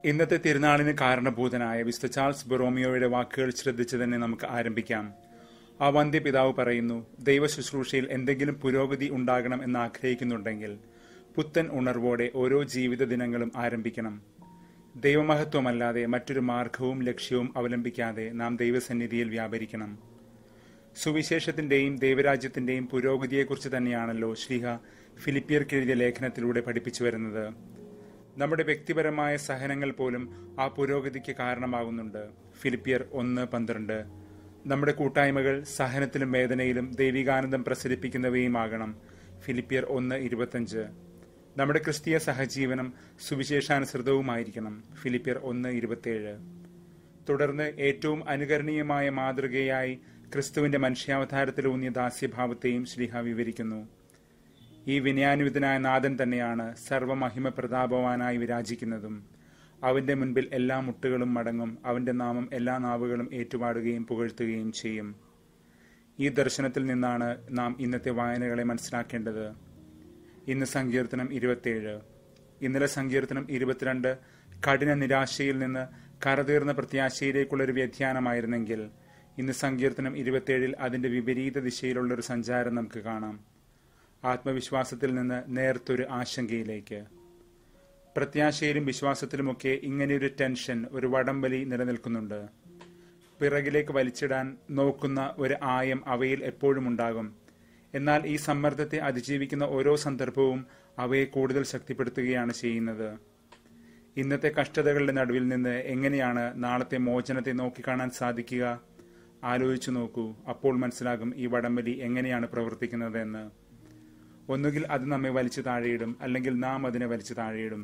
ഇന്നത്തെ തിരുനാളിന് കാരണഭൂതനായ വിശുദ്ധ ചാൾസ് ബൊറോമിയോയുടെ വാക്കുകൾ ശ്രദ്ധിച്ച് തന്നെ നമുക്ക് ആരംഭിക്കാം ആ വന്ധ്യപിതാവ് പറയുന്നു ദൈവ ശുശ്രൂഷയിൽ എന്തെങ്കിലും പുരോഗതി ഉണ്ടാകണം എന്ന് ആഗ്രഹിക്കുന്നുണ്ടെങ്കിൽ പുത്തൻ ഉണർവോടെ ഓരോ ജീവിത ദിനങ്ങളും ആരംഭിക്കണം ദൈവമഹത്വമല്ലാതെ മറ്റൊരു മാർഗവും ലക്ഷ്യവും അവലംബിക്കാതെ നാം ദൈവസന്നിധിയിൽ വ്യാപരിക്കണം സുവിശേഷത്തിന്റെയും ദൈവരാജ്യത്തിന്റെയും പുരോഗതിയെക്കുറിച്ച് തന്നെയാണല്ലോ ശ്രീഹ ഫിലിപ്പിയർക്കെഴുതിയ ലേഖനത്തിലൂടെ പഠിപ്പിച്ചു വരുന്നത് നമ്മുടെ വ്യക്തിപരമായ സഹനങ്ങൾ പോലും ആ പുരോഗതിക്ക് കാരണമാകുന്നുണ്ട് ഫിലിപ്പിയർ ഒന്ന് പന്ത്രണ്ട് നമ്മുടെ കൂട്ടായ്മകൾ സഹനത്തിലും വേദനയിലും ദൈവികാനന്ദം പ്രസരിപ്പിക്കുന്നവയുമാകണം ഫിലിപ്പിയർ ഒന്ന് ഇരുപത്തഞ്ച് നമ്മുടെ ക്രിസ്തീയ സഹജീവനം സുവിശേഷാനുസൃതവുമായിരിക്കണം ഫിലിപ്പിയർ ഒന്ന് ഇരുപത്തിയേഴ് തുടർന്ന് ഏറ്റവും അനുകരണീയമായ മാതൃകയായി ക്രിസ്തുവിന്റെ മനുഷ്യാവതാരത്തിലൂന്നിയ ദാസ്യഭാവത്തെയും ശ്രീഹ വിവരിക്കുന്നു ഈ വിനയാനുവിതനായ നാഥൻ തന്നെയാണ് സർവമഹിമ പ്രതാപവാനായി വിരാജിക്കുന്നതും അവന്റെ മുൻപിൽ എല്ലാ മുട്ടുകളും മടങ്ങും അവന്റെ നാമം എല്ലാ നാവുകളും ഏറ്റുപാടുകയും പുകഴ്ത്തുകയും ചെയ്യും ഈ ദർശനത്തിൽ നിന്നാണ് നാം ഇന്നത്തെ വായനകളെ മനസ്സിലാക്കേണ്ടത് ഇന്ന് സങ്കീർത്തനം ഇരുപത്തിയേഴ് ഇന്നലെ സങ്കീർത്തനം ഇരുപത്തിരണ്ട് കഠിന നിരാശയിൽ നിന്ന് കറതീർന്ന പ്രത്യാശയിലേക്കുള്ള ഒരു വ്യധ്യാനമായിരുന്നെങ്കിൽ ഇന്ന് സങ്കീർത്തനം ഇരുപത്തിയേഴിൽ അതിന്റെ വിപരീത ദിശയിലുള്ള ഒരു സഞ്ചാരം നമുക്ക് കാണാം ആത്മവിശ്വാസത്തിൽ നിന്ന് നേർത്തൊരു ആശങ്കയിലേക്ക് പ്രത്യാശയിലും വിശ്വാസത്തിലുമൊക്കെ ഇങ്ങനെയൊരു ടെൻഷൻ ഒരു വടംവലി നിലനിൽക്കുന്നുണ്ട് പിറകിലേക്ക് വലിച്ചിടാൻ നോക്കുന്ന ഒരു ആയം അവയിൽ എപ്പോഴും ഉണ്ടാകും എന്നാൽ ഈ സമ്മർദ്ദത്തെ അതിജീവിക്കുന്ന ഓരോ സന്ദർഭവും അവയെ കൂടുതൽ ശക്തിപ്പെടുത്തുകയാണ് ചെയ്യുന്നത് ഇന്നത്തെ കഷ്ടതകളുടെ നടുവിൽ നിന്ന് എങ്ങനെയാണ് നാളത്തെ മോചനത്തെ നോക്കിക്കാണാൻ സാധിക്കുക ആലോചിച്ചു നോക്കൂ അപ്പോൾ മനസ്സിലാകും ഈ വടംവലി എങ്ങനെയാണ് പ്രവർത്തിക്കുന്നത് എന്ന് ഒന്നുകിൽ അത് നമ്മെ വലിച്ചു താഴെയിടും അല്ലെങ്കിൽ നാം അതിനെ വലിച്ചു താഴെയിടും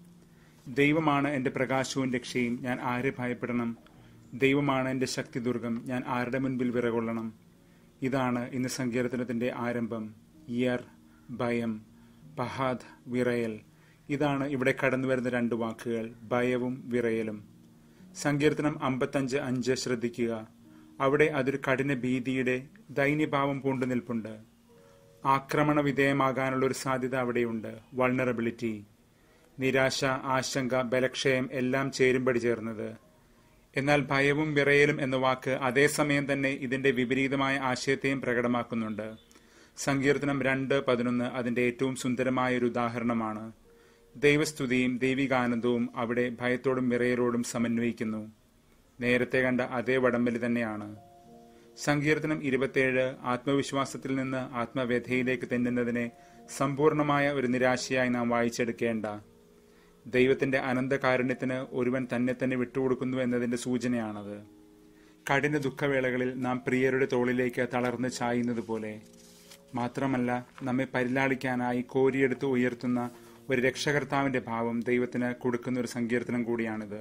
ദൈവമാണ് എൻ്റെ പ്രകാശവും രക്ഷയും ഞാൻ ആരെ ഭയപ്പെടണം ദൈവമാണ് എൻ്റെ ശക്തി ദുർഗം ഞാൻ ആരുടെ മുൻപിൽ വിറകൊള്ളണം ഇതാണ് ഇന്ന് സങ്കീർത്തനത്തിന്റെ ആരംഭം ഇയർ ഭയം പഹാദ് വിറയൽ ഇതാണ് ഇവിടെ കടന്നു വരുന്ന രണ്ട് വാക്കുകൾ ഭയവും വിറയലും സങ്കീർത്തനം അമ്പത്തഞ്ച് അഞ്ച് ശ്രദ്ധിക്കുക അവിടെ അതൊരു കഠിന ഭീതിയുടെ ദൈന്യഭാവം പൂണ്ടു നിൽപ്പുണ്ട് ആക്രമണ വിധേയമാകാനുള്ള ഒരു സാധ്യത അവിടെയുണ്ട് വൾണറബിലിറ്റി നിരാശ ആശങ്ക ബലക്ഷയം എല്ലാം ചേരുമ്പടി ചേർന്നത് എന്നാൽ ഭയവും വിറയലും എന്ന വാക്ക് അതേസമയം തന്നെ ഇതിന്റെ വിപരീതമായ ആശയത്തെയും പ്രകടമാക്കുന്നുണ്ട് സങ്കീർത്തനം രണ്ട് പതിനൊന്ന് അതിന്റെ ഏറ്റവും സുന്ദരമായ ഒരു ഉദാഹരണമാണ് ദൈവസ്തുതിയും ദൈവികാനന്ദവും അവിടെ ഭയത്തോടും വിറയലോടും സമന്വയിക്കുന്നു നേരത്തെ കണ്ട അതേ വടംവലി തന്നെയാണ് സങ്കീർത്തനം ഇരുപത്തിയേഴ് ആത്മവിശ്വാസത്തിൽ നിന്ന് ആത്മവ്യഥയിലേക്ക് തെന്നുന്നതിനെ സമ്പൂർണമായ ഒരു നിരാശയായി നാം വായിച്ചെടുക്കേണ്ട ദൈവത്തിന്റെ അനന്തകാരുണ്യത്തിന് ഒരുവൻ തന്നെ തന്നെ വിട്ടുകൊടുക്കുന്നു എന്നതിന്റെ സൂചനയാണത് കഠിന ദുഃഖവേളകളിൽ നാം പ്രിയരുടെ തോളിലേക്ക് തളർന്ന് ചായുന്നത് പോലെ മാത്രമല്ല നമ്മെ പരിലാളിക്കാനായി കോരിയെടുത്ത് ഉയർത്തുന്ന ഒരു രക്ഷകർത്താവിന്റെ ഭാവം ദൈവത്തിന് കൊടുക്കുന്ന ഒരു സങ്കീർത്തനം കൂടിയാണിത്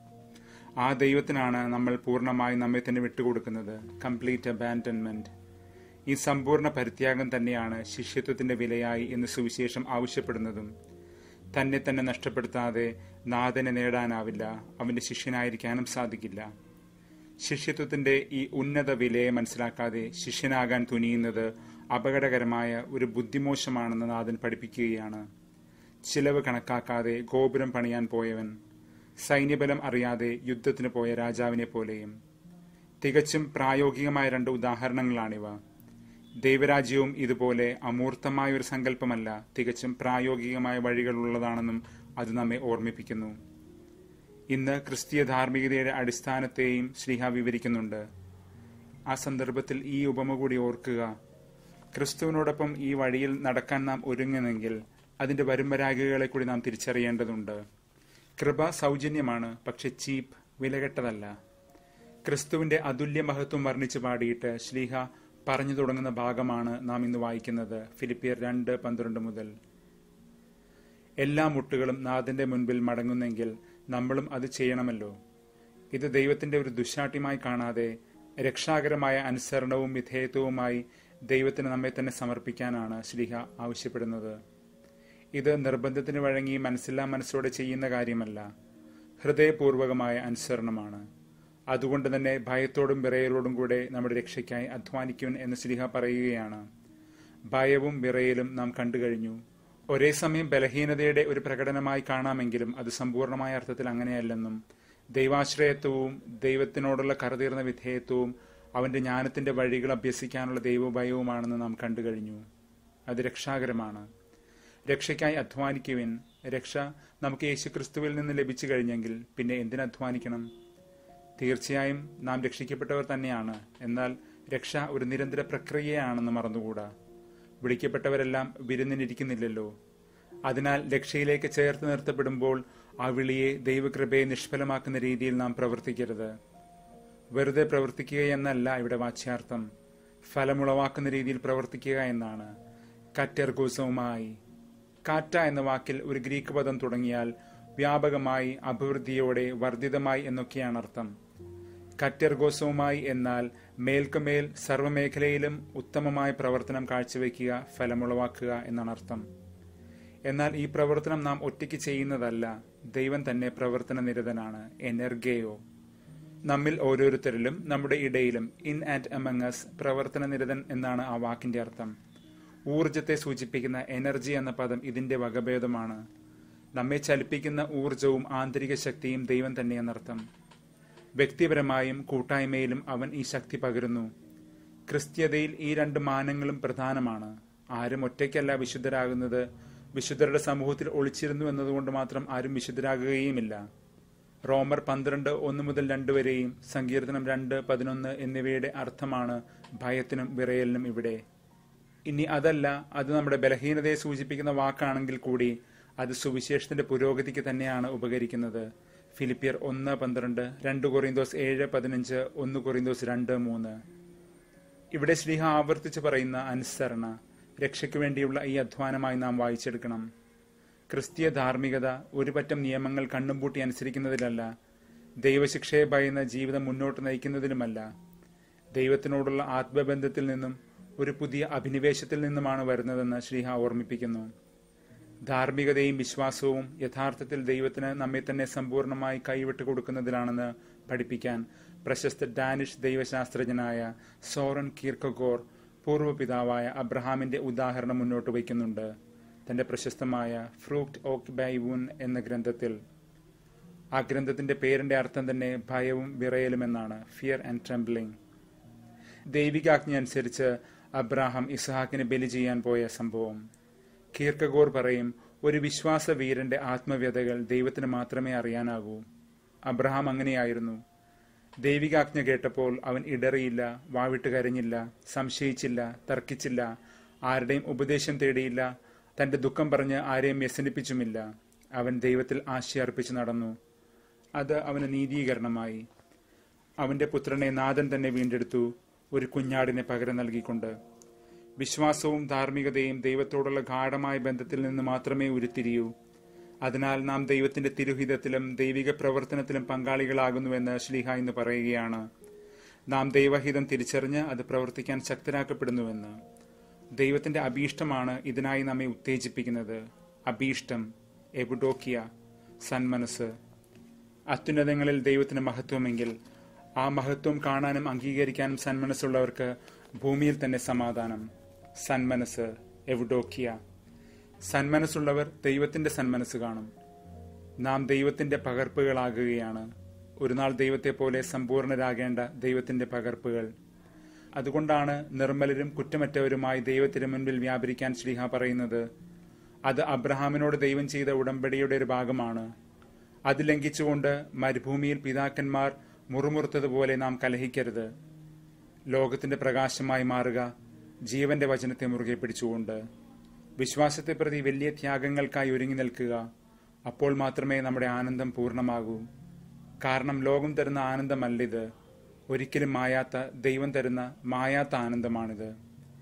ആ ദൈവത്തിനാണ് നമ്മൾ പൂർണ്ണമായി നമ്മെ തന്നെ വിട്ടുകൊടുക്കുന്നത് കംപ്ലീറ്റ് അബാൻഡൻമെന്റ് ഈ സമ്പൂർണ്ണ പരിത്യാഗം തന്നെയാണ് ശിഷ്യത്വത്തിന്റെ വിലയായി എന്ന് സുവിശേഷം ആവശ്യപ്പെടുന്നതും തന്നെ തന്നെ നഷ്ടപ്പെടുത്താതെ നാഥനെ നേടാനാവില്ല അവന്റെ ശിഷ്യനായിരിക്കാനും സാധിക്കില്ല ശിഷ്യത്വത്തിന്റെ ഈ ഉന്നത വിലയെ മനസ്സിലാക്കാതെ ശിഷ്യനാകാൻ തുനിയുന്നത് അപകടകരമായ ഒരു ബുദ്ധിമോശമാണെന്ന് നാഥൻ പഠിപ്പിക്കുകയാണ് ചിലവ് കണക്കാക്കാതെ ഗോപുരം പണിയാൻ പോയവൻ സൈന്യബലം അറിയാതെ യുദ്ധത്തിന് പോയ രാജാവിനെ പോലെയും തികച്ചും പ്രായോഗികമായ രണ്ട് ഉദാഹരണങ്ങളാണിവ ദൈവരാജ്യവും ഇതുപോലെ അമൂർത്തമായ ഒരു സങ്കല്പമല്ല തികച്ചും പ്രായോഗികമായ വഴികളുള്ളതാണെന്നും അത് നമ്മെ ഓർമ്മിപ്പിക്കുന്നു ഇന്ന് ക്രിസ്തീയ ധാർമ്മികതയുടെ അടിസ്ഥാനത്തെയും ശ്രീഹ വിവരിക്കുന്നുണ്ട് ആ സന്ദർഭത്തിൽ ഈ ഉപമ കൂടി ഓർക്കുക ക്രിസ്തുവിനോടൊപ്പം ഈ വഴിയിൽ നടക്കാൻ നാം ഒരുങ്ങുന്നെങ്കിൽ അതിന്റെ വരുംവരാഗകളെ കൂടി നാം തിരിച്ചറിയേണ്ടതുണ്ട് കൃപ സൗജന്യമാണ് പക്ഷെ ചീപ്പ് വിലകെട്ടതല്ല ക്രിസ്തുവിന്റെ അതുല്യ മഹത്വം വർണ്ണിച്ചു പാടിയിട്ട് ശ്ലീഹ പറഞ്ഞു തുടങ്ങുന്ന ഭാഗമാണ് നാം ഇന്ന് വായിക്കുന്നത് ഫിലിപ്പിയർ രണ്ട് പന്ത്രണ്ട് മുതൽ എല്ലാ മുട്ടുകളും നാഥന്റെ മുൻപിൽ മടങ്ങുന്നെങ്കിൽ നമ്മളും അത് ചെയ്യണമല്ലോ ഇത് ദൈവത്തിന്റെ ഒരു ദുശാട്ടിമായി കാണാതെ രക്ഷാകരമായ അനുസരണവും വിധേയത്വവുമായി ദൈവത്തിന് നമ്മെ തന്നെ സമർപ്പിക്കാനാണ് ശ്രീഹ ആവശ്യപ്പെടുന്നത് ഇത് നിർബന്ധത്തിന് വഴങ്ങി മനസ്സില്ലാ മനസ്സോടെ ചെയ്യുന്ന കാര്യമല്ല ഹൃദയപൂർവകമായ അനുസരണമാണ് അതുകൊണ്ട് തന്നെ ഭയത്തോടും വിറയലോടും കൂടെ നമ്മുടെ രക്ഷയ്ക്കായി അധ്വാനിക്കുവൻ എന്ന് ശ്രീഹ പറയുകയാണ് ഭയവും വിറയലും നാം കണ്ടു കഴിഞ്ഞു ഒരേ സമയം ബലഹീനതയുടെ ഒരു പ്രകടനമായി കാണാമെങ്കിലും അത് സമ്പൂർണമായ അർത്ഥത്തിൽ അങ്ങനെയല്ലെന്നും ദൈവാശ്രയത്വവും ദൈവത്തിനോടുള്ള കറുതീർന്ന വിധേയത്വവും അവന്റെ ജ്ഞാനത്തിന്റെ വഴികൾ അഭ്യസിക്കാനുള്ള ദൈവഭയവുമാണെന്ന് നാം കണ്ടു കഴിഞ്ഞു അത് രക്ഷാകരമാണ് രക്ഷയ്ക്കായി അധ്വാനിക്കുവിൻ രക്ഷ നമുക്ക് യേശുക്രിസ്തുവിൽ നിന്ന് ലഭിച്ചു കഴിഞ്ഞെങ്കിൽ പിന്നെ എന്തിനധ്വാനിക്കണം തീർച്ചയായും നാം രക്ഷിക്കപ്പെട്ടവർ തന്നെയാണ് എന്നാൽ രക്ഷ ഒരു നിരന്തര പ്രക്രിയയാണെന്ന് മറന്നുകൂടാ വിളിക്കപ്പെട്ടവരെല്ലാം വിരുന്നിനിരിക്കുന്നില്ലല്ലോ അതിനാൽ രക്ഷയിലേക്ക് ചേർത്ത് നിർത്തപ്പെടുമ്പോൾ ആ വിളിയെ ദൈവകൃപയെ നിഷ്ഫലമാക്കുന്ന രീതിയിൽ നാം പ്രവർത്തിക്കരുത് വെറുതെ പ്രവർത്തിക്കുക എന്നല്ല ഇവിടെ വാച്യാർത്ഥം ഫലമുളവാക്കുന്ന രീതിയിൽ പ്രവർത്തിക്കുക എന്നാണ് കറ്റർഗോസവുമായി കാറ്റ എന്ന വാക്കിൽ ഒരു ഗ്രീക്ക് പദം തുടങ്ങിയാൽ വ്യാപകമായി അഭിവൃദ്ധിയോടെ വർദ്ധിതമായി എന്നൊക്കെയാണ് അർത്ഥം കറ്റർഗോസവുമായി എന്നാൽ മേൽക്കുമേൽ സർവ്വമേഖലയിലും ഉത്തമമായ പ്രവർത്തനം കാഴ്ചവെക്കുക ഫലമുളവാക്കുക എന്നാണ് അർത്ഥം എന്നാൽ ഈ പ്രവർത്തനം നാം ഒറ്റയ്ക്ക് ചെയ്യുന്നതല്ല ദൈവം തന്നെ പ്രവർത്തന നിരതനാണ് എനർഗയോ നമ്മിൽ ഓരോരുത്തരിലും നമ്മുടെ ഇടയിലും ഇൻ ആൻഡ് അമംഗസ് പ്രവർത്തന നിരതൻ എന്നാണ് ആ വാക്കിന്റെ അർത്ഥം ഊർജത്തെ സൂചിപ്പിക്കുന്ന എനർജി എന്ന പദം ഇതിന്റെ വകഭേദമാണ് നമ്മെ ചലിപ്പിക്കുന്ന ഊർജവും ആന്തരിക ശക്തിയും ദൈവം തന്നെയെന്നർത്ഥം വ്യക്തിപരമായും കൂട്ടായ്മയിലും അവൻ ഈ ശക്തി പകരുന്നു ക്രിസ്ത്യതയിൽ ഈ രണ്ട് മാനങ്ങളും പ്രധാനമാണ് ആരും ഒറ്റയ്ക്കല്ല വിശുദ്ധരാകുന്നത് വിശുദ്ധരുടെ സമൂഹത്തിൽ ഒളിച്ചിരുന്നു എന്നതുകൊണ്ട് മാത്രം ആരും വിശുദ്ധരാകുകയുമില്ല റോമർ പന്ത്രണ്ട് ഒന്ന് മുതൽ രണ്ട് വരെയും സങ്കീർത്തനം രണ്ട് പതിനൊന്ന് എന്നിവയുടെ അർത്ഥമാണ് ഭയത്തിനും വിറയലിനും ഇവിടെ ഇനി അതല്ല അത് നമ്മുടെ ബലഹീനതയെ സൂചിപ്പിക്കുന്ന വാക്കാണെങ്കിൽ കൂടി അത് സുവിശേഷത്തിന്റെ പുരോഗതിക്ക് തന്നെയാണ് ഉപകരിക്കുന്നത് ഫിലിപ്പിയർ ഒന്ന് പന്ത്രണ്ട് രണ്ട് കൊറിന്തോസ് ഏഴ് പതിനഞ്ച് ഒന്ന് കൊറിന്തോസ് രണ്ട് മൂന്ന് ഇവിടെ ശ്രീഹ ആവർത്തിച്ച് പറയുന്ന അനുസരണ രക്ഷയ്ക്ക് വേണ്ടിയുള്ള ഈ അധ്വാനമായി നാം വായിച്ചെടുക്കണം ക്രിസ്തീയ ധാർമ്മികത ഒരു പറ്റം നിയമങ്ങൾ കണ്ണുംപൂട്ടി അനുസരിക്കുന്നതിലല്ല ദൈവശിക്ഷയെ ഭയന്ന ജീവിതം മുന്നോട്ട് നയിക്കുന്നതിലുമല്ല ദൈവത്തിനോടുള്ള ആത്മബന്ധത്തിൽ നിന്നും ഒരു പുതിയ അഭിനിവേശത്തിൽ നിന്നുമാണ് വരുന്നതെന്ന് ശ്രീഹ ഓർമ്മിപ്പിക്കുന്നു ധാർമ്മികതയും വിശ്വാസവും യഥാർത്ഥത്തിൽ ദൈവത്തിന് നമ്മെ തന്നെ സമ്പൂർണമായി കൈവിട്ട് കൊടുക്കുന്നതിലാണെന്ന് പഠിപ്പിക്കാൻ പ്രശസ്ത ഡാനിഷ് ദൈവശാസ്ത്രജ്ഞനായ സോറൻ കീർക്കഗോർ പൂർവ്വപിതാവായ അബ്രഹാമിന്റെ ഉദാഹരണം മുന്നോട്ട് വയ്ക്കുന്നുണ്ട് തന്റെ പ്രശസ്തമായ ഫ്രൂക്ട് ഓക്ക് ബൈവുൻ എന്ന ഗ്രന്ഥത്തിൽ ആ ഗ്രന്ഥത്തിന്റെ പേരിന്റെ അർത്ഥം തന്നെ ഭയവും വിറയലും എന്നാണ് ഫിയർ ആൻഡ് ട്രംബ്ലിംഗ് ദൈവികാജ്ഞ അനുസരിച്ച് അബ്രാഹാം ഇസ്ഹാക്കിന് ബലി ചെയ്യാൻ പോയ സംഭവം കീർക്കഗോർ പറയും ഒരു വിശ്വാസ വീരന്റെ ആത്മവ്യതകൾ ദൈവത്തിന് മാത്രമേ അറിയാനാകൂ അബ്രഹാം അങ്ങനെയായിരുന്നു ദൈവികാജ്ഞ കേട്ടപ്പോൾ അവൻ ഇടറിയില്ല വാവിട്ട് കരഞ്ഞില്ല സംശയിച്ചില്ല തർക്കിച്ചില്ല ആരുടെയും ഉപദേശം തേടിയില്ല തന്റെ ദുഃഖം പറഞ്ഞ് ആരെയും വ്യസനിപ്പിച്ചുമില്ല അവൻ ദൈവത്തിൽ ആശയർപ്പിച്ചു നടന്നു അത് അവന് നീതീകരണമായി അവന്റെ പുത്രനെ നാഥൻ തന്നെ വീണ്ടെടുത്തു ഒരു കുഞ്ഞാടിനെ പകരം നൽകിക്കൊണ്ട് വിശ്വാസവും ധാർമ്മികതയും ദൈവത്തോടുള്ള ഗാഠമായ ബന്ധത്തിൽ നിന്ന് മാത്രമേ ഉരുത്തിരിയൂ അതിനാൽ നാം ദൈവത്തിന്റെ തിരുഹിതത്തിലും ദൈവിക പ്രവർത്തനത്തിലും പങ്കാളികളാകുന്നുവെന്ന് ശ്ലീഹ ഇന്ന് പറയുകയാണ് നാം ദൈവഹിതം തിരിച്ചറിഞ്ഞ് അത് പ്രവർത്തിക്കാൻ ശക്തരാക്കപ്പെടുന്നുവെന്ന് ദൈവത്തിന്റെ അഭീഷ്ടമാണ് ഇതിനായി നമ്മെ ഉത്തേജിപ്പിക്കുന്നത് അഭീഷ്ടം എബുഡോക്കിയ സന്മനസ് അത്യുന്നതങ്ങളിൽ ദൈവത്തിന് മഹത്വമെങ്കിൽ ആ മഹത്വം കാണാനും അംഗീകരിക്കാനും സന്മനസ്സുള്ളവർക്ക് ഭൂമിയിൽ തന്നെ സമാധാനം സന്മനസ് എവിഡോക്കിയ സന്മനസ്സുള്ളവർ ദൈവത്തിന്റെ സന്മനസ് കാണും നാം ദൈവത്തിന്റെ പകർപ്പുകളാകുകയാണ് ഒരു നാൾ ദൈവത്തെ പോലെ സമ്പൂർണരാകേണ്ട ദൈവത്തിന്റെ പകർപ്പുകൾ അതുകൊണ്ടാണ് നിർമ്മലരും കുറ്റമറ്റവരുമായി ദൈവത്തിന് മുൻപിൽ വ്യാപരിക്കാൻ ശ്രീഹ പറയുന്നത് അത് അബ്രഹാമിനോട് ദൈവം ചെയ്ത ഉടമ്പടിയുടെ ഒരു ഭാഗമാണ് അത് ലംഘിച്ചുകൊണ്ട് മരുഭൂമിയിൽ പിതാക്കന്മാർ മുറുമുറുത്തതുപോലെ നാം കലഹിക്കരുത് ലോകത്തിന്റെ പ്രകാശമായി മാറുക ജീവന്റെ വചനത്തെ മുറുകെ പിടിച്ചുകൊണ്ട് വിശ്വാസത്തെ പ്രതി വലിയ ത്യാഗങ്ങൾക്കായി ഒരുങ്ങി നിൽക്കുക അപ്പോൾ മാത്രമേ നമ്മുടെ ആനന്ദം പൂർണ്ണമാകൂ കാരണം ലോകം തരുന്ന ആനന്ദമല്ലിത് ഒരിക്കലും മായാത്ത ദൈവം തരുന്ന മായാത്ത ആനന്ദമാണിത്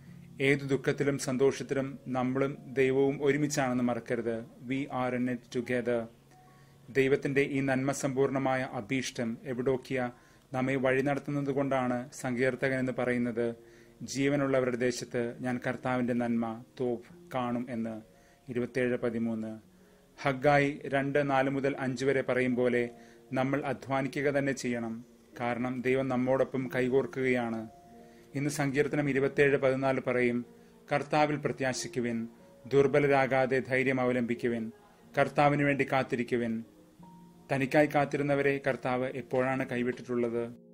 ഏതു ദുഃഖത്തിലും സന്തോഷത്തിലും നമ്മളും ദൈവവും ഒരുമിച്ചാണെന്ന് മറക്കരുത് we are in it together ദൈവത്തിന്റെ ഈ നന്മ സമ്പൂർണമായ അഭീഷ്ടം എവിടോക്കിയ നമ്മെ വഴി നടത്തുന്നത് കൊണ്ടാണ് സങ്കീർത്തകൻ എന്ന് പറയുന്നത് ജീവനുള്ളവരുടെ ദേശത്ത് ഞാൻ കർത്താവിന്റെ നന്മ തോഫ് കാണും എന്ന് ഇരുപത്തിയേഴ് പതിമൂന്ന് ഹഗ്ഗായി രണ്ട് നാല് മുതൽ അഞ്ച് വരെ പറയും പോലെ നമ്മൾ അധ്വാനിക്കുക തന്നെ ചെയ്യണം കാരണം ദൈവം നമ്മോടൊപ്പം കൈകോർക്കുകയാണ് ഇന്ന് സങ്കീർത്തനം ഇരുപത്തിയേഴ് പതിനാല് പറയും കർത്താവിൽ പ്രത്യാശിക്കുവിൻ ദുർബലരാകാതെ ധൈര്യം അവലംബിക്കുവിൻ കർത്താവിന് വേണ്ടി കാത്തിരിക്കുവിൻ തനിക്കായി കാത്തിരുന്നവരെ കർത്താവ് എപ്പോഴാണ് കൈവിട്ടിട്ടുള്ളത്